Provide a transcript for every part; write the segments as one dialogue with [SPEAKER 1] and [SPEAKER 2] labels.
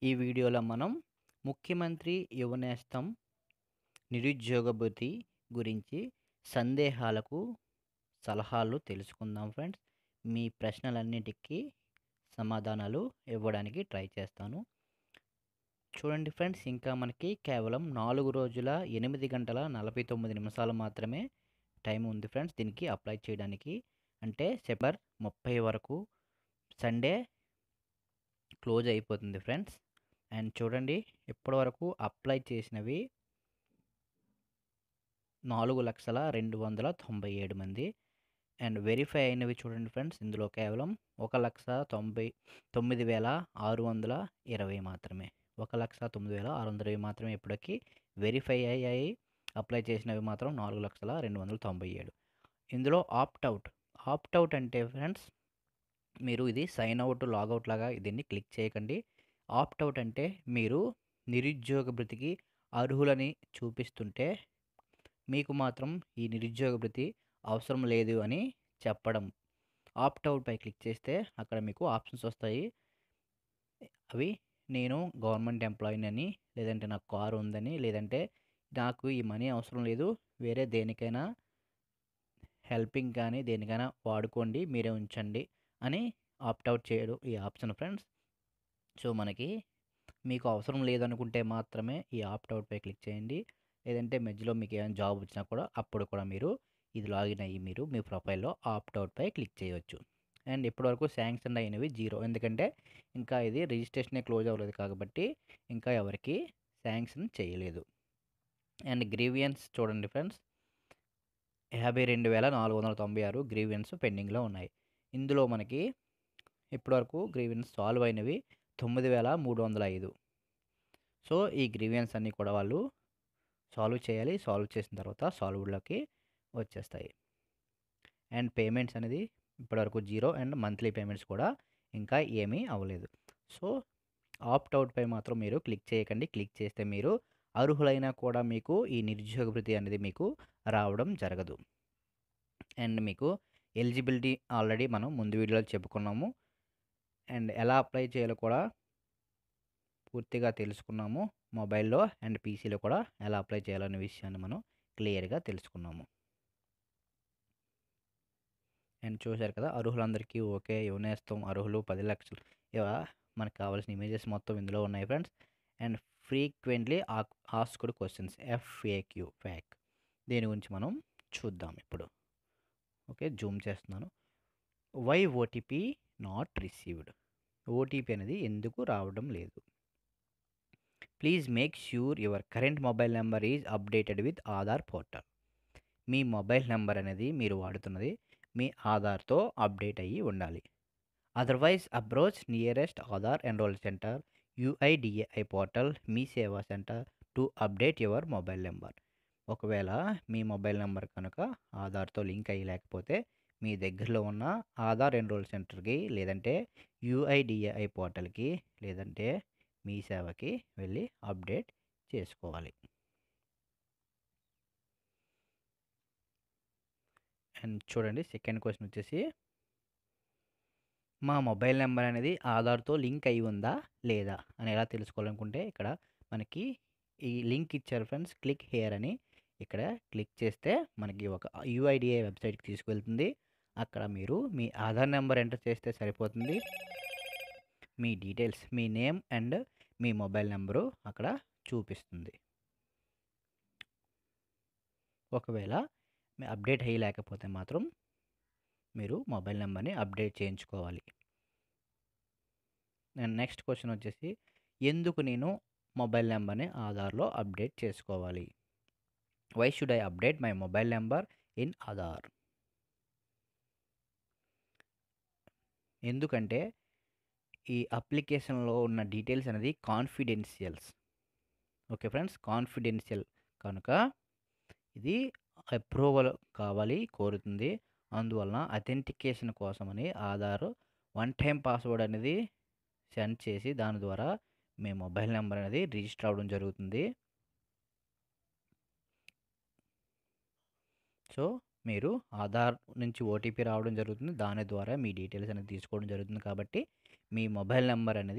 [SPEAKER 1] ఈ వీడియోలో మనం ముఖ్యమంత్రి యువనేస్తం నిరుద్యోగ భృతి గురించి సందేహాలకు సలహాలు తెలుసుకుందాం ఫ్రెండ్స్ మీ ప్రశ్నలన్నిటికీ సమాధానాలు ఇవ్వడానికి ట్రై చేస్తాను చూడండి ఫ్రెండ్స్ ఇంకా మనకి కేవలం నాలుగు రోజుల ఎనిమిది గంటల నలభై తొమ్మిది నిమిషాలు మాత్రమే టైం ఉంది ఫ్రెండ్స్ దీనికి అప్లై చేయడానికి అంటే సెప్టెంబర్ ముప్పై వరకు సండే క్లోజ్ అయిపోతుంది ఫ్రెండ్స్ అండ్ చూడండి ఇప్పటి వరకు అప్లై చేసినవి నాలుగు లక్షల రెండు వందల తొంభై ఏడు మంది అండ్ వెరిఫై అయినవి చూడండి ఫ్రెండ్స్ ఇందులో కేవలం ఒక లక్ష తొంభై తొమ్మిది వేల ఆరు వందల ఇరవై మాత్రమే ఒక లక్ష తొమ్మిది వేల ఆరు వందల ఇరవై మాత్రమే ఇప్పటికీ వెరిఫై అయ్యాయి అప్లై చేసినవి మాత్రం నాలుగు లక్షల రెండు వందల తొంభై ఏడు ఇందులో ఆప్ట్ అవుట్ ఆప్ట్ అవుట్ అంటే ఫ్రెండ్స్ మీరు ఇది సైన్ అవుట్ లాగౌట్ లాగా దీన్ని క్లిక్ చేయకండి ఆప్ట్ అవుట్ అంటే మీరు నిరుద్యోగ భృతికి అర్హులని చూపిస్తుంటే మీకు మాత్రం ఈ నిరుద్యోగ భృతి అవసరం లేదు అని చెప్పడం ఆప్ట్ అవుట్ పై క్లిక్ చేస్తే అక్కడ మీకు ఆప్షన్స్ వస్తాయి అవి నేను గవర్నమెంట్ ఎంప్లాయీని అని లేదంటే నాకు కారు ఉందని లేదంటే నాకు ఈ మనీ అవసరం లేదు వేరే దేనికైనా హెల్పింగ్ కానీ దేనికైనా వాడుకోండి మీరే ఉంచండి అని ఆప్ట్ అవుట్ చేయడం ఈ ఆప్షన్ ఫ్రెండ్స్ సో మనకి మీకు అవసరం లేదనుకుంటే మాత్రమే ఈ ఆప్ట్ అవుట్ పై క్లిక్ చేయండి లేదంటే మధ్యలో మీకు ఏమైనా జాబ్ వచ్చినా కూడా అప్పుడు కూడా మీరు ఇది లాగిన్ అయ్యి మీరు మీ ప్రొఫైల్లో ఆప్ట్ అవుట్ పై క్లిక్ చేయవచ్చు అండ్ ఇప్పటివరకు శాంక్షన్ అయినవి జీరో ఎందుకంటే ఇంకా ఇది రిజిస్ట్రేషనే క్లోజ్ అవ్వలేదు కాబట్టి ఇంకా ఎవరికి శాంక్షన్ చేయలేదు అండ్ గ్రీవియన్స్ చూడండి ఫ్రెండ్స్ యాభై రెండు వేల నాలుగు వందల తొంభై ఆరు గ్రీవియన్స్ పెండింగ్లో ఉన్నాయి ఇందులో మనకి ఇప్పటివరకు గ్రీవియన్స్ సాల్వ్ అయినవి తొమ్మిది వేల మూడు వందల ఐదు సో ఈ గ్రీవియన్స్ అన్నీ కూడా వాళ్ళు సాల్వ్ చేయాలి సాల్వ్ చేసిన తర్వాత సాల్వ్డ్లోకి వచ్చేస్తాయి అండ్ పేమెంట్స్ అనేది ఇప్పటివరకు జీరో అండ్ మంత్లీ పేమెంట్స్ కూడా ఇంకా ఏమీ అవ్వలేదు సో ఆప్ట్ అవుట్ పై మాత్రం మీరు క్లిక్ చేయకండి క్లిక్ చేస్తే మీరు అర్హులైనా కూడా మీకు ఈ నిరుద్యోగ భృతి అనేది మీకు రావడం జరగదు అండ్ మీకు ఎలిజిబిలిటీ ఆల్రెడీ మనం ముందు వీడియోలో చెప్పుకున్నాము అండ్ ఎలా అప్లై చేయాలో కూడా పూర్తిగా తెలుసుకున్నాము మొబైల్లో అండ్ పీసీలో కూడా ఎలా అప్లై చేయాలనే విషయాన్ని మనం క్లియర్గా తెలుసుకున్నాము అండ్ చూశారు కదా అర్హులందరికీ ఓకే యువనేస్తం అర్హులు పది లక్షలు ఇవా మనకు కావాల్సిన ఇమేజెస్ మొత్తం ఇందులో ఉన్నాయి friends and frequently asked questions FAQ FAQ దీని గురించి మనం చూద్దాం ఇప్పుడు ఓకే జూమ్ చేస్తున్నాను why OTP not received OTP అనేది ఎందుకు రావడం లేదు please make sure your current mobile number is updated with Aadhaar portal మీ మొబైల్ నెంబర్ అనేది మీరు వాడుతున్నది మీ ఆధార్తో అప్డేట్ అయ్యి ఉండాలి otherwise approach nearest Aadhaar enrol centre UIDAI portal Mee Seva centre to update your mobile number ఒకవేళ మీ మొబైల్ నెంబర్ కనుక ఆధార్తో లింక్ అయ్యి లేకపోతే మీ దగ్గరలో ఉన్న ఆధార్ ఎన్రోల్ సెంటర్కి లేదంటే యుఐడిఏఐ పోర్టల్కి లేదంటే మీ సేవకి వెళ్ళి అప్డేట్ చేసుకోవాలి అండ్ చూడండి సెకండ్ క్వశ్చన్ వచ్చేసి మా మొబైల్ నెంబర్ అనేది ఆధార్తో లింక్ అయి ఉందా లేదా అని ఎలా తెలుసుకోవాలనుకుంటే ఇక్కడ మనకి ఈ లింక్ ఇచ్చారు ఫ్రెండ్స్ క్లిక్ హేర్ అని ఇక్కడ క్లిక్ చేస్తే మనకి ఒక యుఐడిఏ వెబ్సైట్కి తీసుకువెళ్తుంది అక్కడ మీరు మీ ఆధార్ నెంబర్ ఎంటర్ చేస్తే సరిపోతుంది మీ డీటెయిల్స్ మీ నేమ్ అండ్ మీ మొబైల్ నెంబరు అక్కడ చూపిస్తుంది ఒకవేళ మీ అప్డేట్ అయ్యలేకపోతే మాత్రం మీరు మొబైల్ నెంబర్ని అప్డేట్ చేయించుకోవాలి అండ్ నెక్స్ట్ క్వశ్చన్ వచ్చేసి ఎందుకు నేను మొబైల్ నెంబర్ని ఆధార్లో అప్డేట్ చేసుకోవాలి why should I update my mobile number in Aadhaar ఎందుకంటే ఈ అప్లికేషన్లో ఉన్న డీటెయిల్స్ అనేది కాన్ఫిడెన్షియల్స్ ఓకే ఫ్రెండ్స్ కాన్ఫిడెన్షియల్ కనుక ఇది అప్రూవల్ కావాలి కోరుతుంది అందువలన అథెంటికేషన్ కోసమని ఆధార్ వన్ టైం పాస్వర్డ్ అనేది సెండ్ చేసి దాని ద్వారా మీ మొబైల్ నెంబర్ అనేది రిజిస్టర్ అవ్వడం జరుగుతుంది సో మీరు ఆధార్ నుంచి ఓటీపీ రావడం జరుగుతుంది దాని ద్వారా మీ డీటెయిల్స్ అనేది తీసుకోవడం జరుగుతుంది కాబట్టి మీ మొబైల్ నెంబర్ అనేది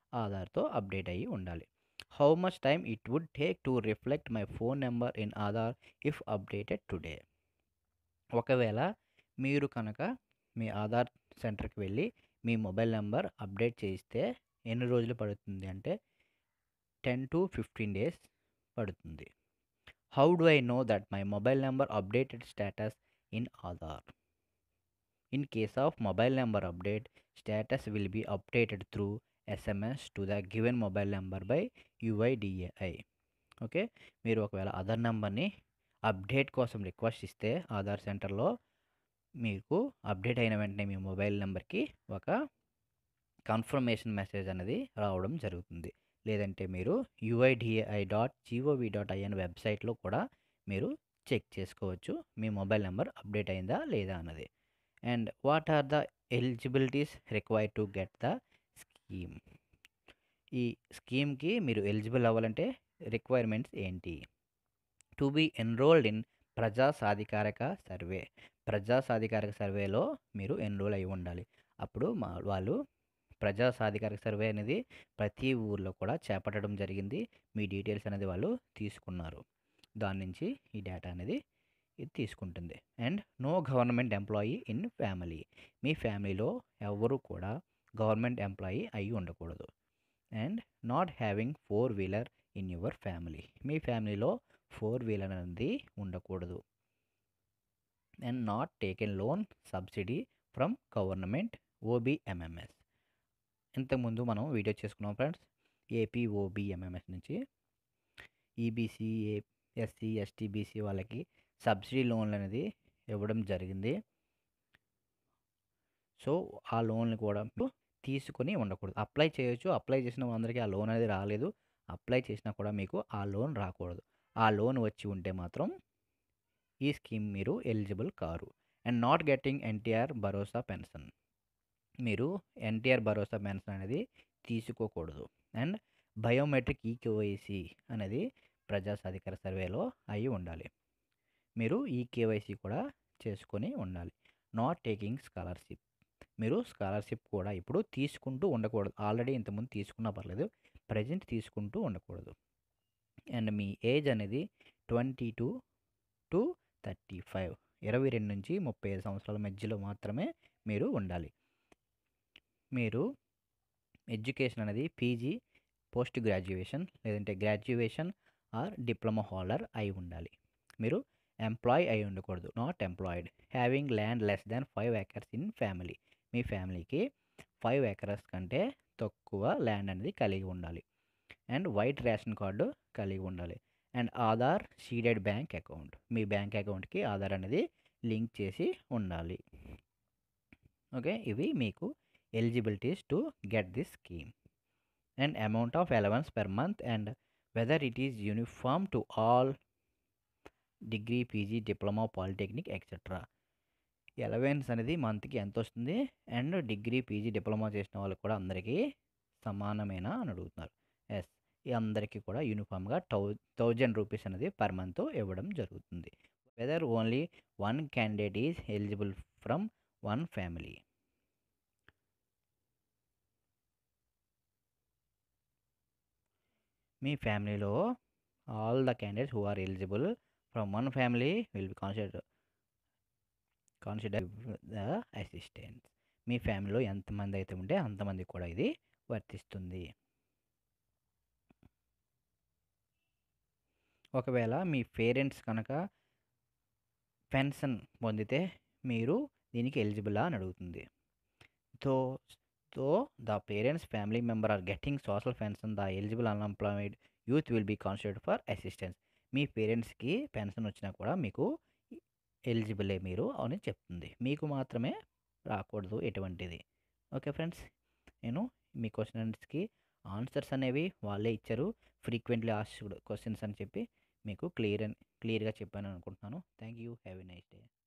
[SPEAKER 1] ఆధార్తో అప్డేట్ అయ్యి ఉండాలి how much time it would take to reflect my phone number in Aadhaar if updated today ఒకవేళ మీరు కనుక మీ ఆధార్ సెంటర్కి వెళ్ళి మీ మొబైల్ నెంబర్ అప్డేట్ చేయిస్తే ఎన్ని రోజులు పడుతుంది అంటే టెన్ టు ఫిఫ్టీన్ డేస్ పడుతుంది how do I know that my mobile number updated status in Aadhaar in case of mobile number update status will be updated through SMS to the given mobile number by UIDAI okay మీరు ఒకవేళ ఆధార్ నెంబర్ని update కోసం request ఇస్తే ఆధార్ సెంటర్లో మీకు update అయిన వెంటనే మీ mobile నెంబర్కి ఒక కన్ఫర్మేషన్ మెసేజ్ అనేది రావడం జరుగుతుంది లేదంటే మీరు UIDAI dot gov dot in వెబ్సైట్లో కూడా మీరు చెక్ చేసుకోవచ్చు మీ మొబైల్ నెంబర్ అప్డేట్ అయిందా లేదా అన్నది and what are the eligibilities required to get the scheme ఈ స్కీమ్కి మీరు ఎలిజిబుల్ అవ్వాలంటే రిక్వైర్మెంట్స్ ఏంటి టు బీ ఎన్రోల్డ్ ఇన్ ప్రజా సాధికారక సర్వే ప్రజా సాధికారక సర్వేలో మీరు ఎన్రోల్ అయి ఉండాలి అప్పుడు మా వాళ్ళు ప్రజా సాధికారక సర్వే అనేది ప్రతి ఊర్లో కూడా చేపట్టడం జరిగింది మీ డీటెయిల్స్ అనేది వాళ్ళు తీసుకున్నారు దాని నుంచి ఈ డేటా అనేది ఇది తీసుకుంటుంది and no government employee in family మీ ఫ్యామిలీలో ఎవరు కూడా గవర్నమెంట్ ఎంప్లాయీ అయి ఉండకూడదు and not having four wheeler in your family మీ ఫ్యామిలీలో ఫోర్ వీలర్ అనేది ఉండకూడదు and not taken loan subsidy from government OBMMS ఇంతకుముందు మనం వీడియో చేసుకున్నాం ఫ్రెండ్స్ ఏపీ ఓబిఎంఎంఎస్ నుంచి EBC A SC ST BC వాళ్ళకి సబ్సిడీ లోన్లు అనేది ఇవ్వడం జరిగింది సో ఆ లోన్లు కూడా తీసుకొని ఉండకూడదు అప్లై చేయొచ్చు అప్లై చేసిన వాళ్ళందరికీ ఆ లోన్ అనేది రాలేదు అప్లై చేసినా కూడా మీకు ఆ లోన్ రాకూడదు ఆ లోన్ వచ్చి ఉంటే మాత్రం ఈ స్కీమ్ మీరు ఎలిజిబుల్ కారు and not getting NTR Bharosa pension మీరు ఎన్టీఆర్ భరోసా పెన్షన్ అనేది తీసుకోకూడదు అండ్ బయోమెట్రిక్ ఈకేవైసీ అనేది ప్రజా సాధికార సర్వేలో అయి ఉండాలి మీరు ఈ కేవైసీ కూడా చేసుకొని ఉండాలి నాట్ టేకింగ్ స్కాలర్షిప్ మీరు స్కాలర్షిప్ కూడా ఇప్పుడు తీసుకుంటూ ఉండకూడదు ఆల్రెడీ ఇంతకుముందు తీసుకున్నా పర్లేదు ప్రజెంట్ తీసుకుంటూ ఉండకూడదు అండ్ మీ ఏజ్ అనేది twenty two to thirty five ఇరవై రెండు నుంచి ముప్పై ఐదు సంవత్సరాల మధ్యలో మాత్రమే మీరు ఉండాలి మీరు ఎడ్యుకేషన్ అనేది పీజీ పోస్ట్ గ్రాడ్యుయేషన్ లేదంటే గ్రాడ్యుయేషన్ ఆర్ డిప్లొమా హోల్డర్ అయి ఉండాలి మీరు ఎంప్లాయ్ అయి ఉండకూడదు not employed having land less than five acres in family మీ ఫ్యామిలీకి ఫైవ్ ఏకర్స్ కంటే తక్కువ ల్యాండ్ అనేది కలిగి ఉండాలి అండ్ వైట్ రేషన్ కార్డు కలిగి ఉండాలి and Aadhaar seeded bank account మీ బ్యాంక్ అకౌంట్కి ఆధార్ అనేది లింక్ చేసి ఉండాలి ఓకే ఇవి మీకు eligibilities to get this scheme and amount of allowance per month and whether it is uniform to all degree PG diploma polytechnic etcetera allowance అనేది మంత్కి ఎంత వస్తుంది అండ్ డిగ్రీ పీజీ డిప్లొమా చేసిన వాళ్ళకి కూడా అందరికీ సమానమేనా అని అడుగుతున్నారు ఎస్ ఈ అందరికీ కూడా యూనిఫామ్గా టౌ థౌజండ్ రూపీస్ అనేది పర్ మంత్ ఇవ్వడం జరుగుతుంది whether only one candidate is eligible from one family మీ ఫ్యామిలీలో all the candidates who are eligible from one family will be consider consider the assistants మీ ఫ్యామిలీలో ఎంతమంది అయితే ఉంటే అంతమంది కూడా ఇది వర్తిస్తుంది ఒకవేళ మీ పేరెంట్స్ కనుక పెన్షన్ పొందితే మీరు దీనికి ఎలిజిబులా అని అడుగుతుంది though though the parents family member are getting social pension the eligible unemployed youth will be considered for assistance మీ పేరెంట్స్కి పెన్షన్ వచ్చినా కూడా మీకు ఎలిజిబులే మీరు అని చెప్తుంది మీకు మాత్రమే రాకూడదు ఎటువంటిది ఓకే ఫ్రెండ్స్ నేను మీ క్వశ్చన్స్కి ఆన్సర్స్ అనేవి వాళ్ళే ఇచ్చారు ఫ్రీక్వెంట్లీ ఆస్క్డ్ క్వశ్చన్స్ అని చెప్పి మీకు క్లియర్ క్లియర్గా చెప్పాను అనుకుంటున్నాను thank you have a nice day